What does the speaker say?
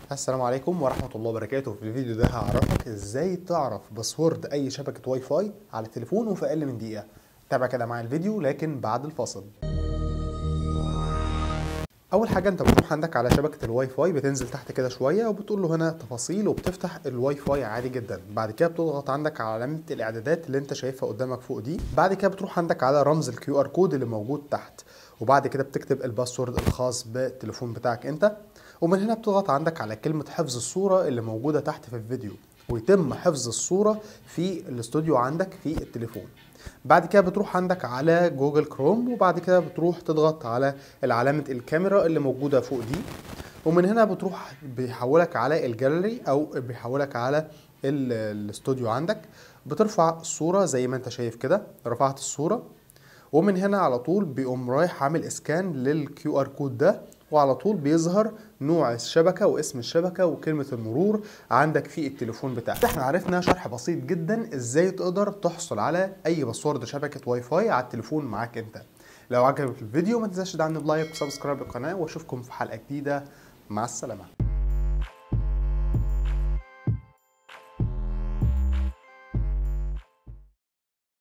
السلام عليكم ورحمة الله وبركاته في الفيديو ده هعرفك ازاي تعرف باسورد اي شبكة واي فاي على التليفون وفي اقل من دقيقة تابع كده معايا الفيديو لكن بعد الفاصل اول حاجة انت بتروح عندك على شبكة الواي فاي بتنزل تحت كده شوية وبتقول له هنا تفاصيل وبتفتح الواي فاي عادي جدا بعد كده بتضغط عندك على علامة الاعدادات اللي انت شايفها قدامك فوق دي بعد كده بتروح عندك على رمز الكيو ار كود اللي موجود تحت وبعد كده بتكتب الباسورد الخاص بالتليفون بتاعك انت ومن هنا بتضغط عندك على كلمة حفظ الصورة اللي موجودة تحت في الفيديو ويتم حفظ الصورة في الاستوديو عندك في التليفون بعد كده بتروح عندك على جوجل كروم وبعد كده بتروح تضغط على علامة الكاميرا اللي موجودة فوق دي ومن هنا بتروح بيحولك على الجاليري او بيحولك على الاستوديو عندك بترفع الصورة زي ما انت شايف كده رفعت الصورة ومن هنا على طول بيقوم رايح عامل اسكان للكيو ار كود ده وعلى طول بيظهر نوع الشبكه واسم الشبكه وكلمه المرور عندك في التليفون بتاعك احنا عرفنا شرح بسيط جدا ازاي تقدر تحصل على اي باسورد شبكه واي فاي على التليفون معاك انت لو عجبك الفيديو ما تنساش تدعمني بلايك وسبسكرايب القناه واشوفكم في حلقه جديده مع السلامه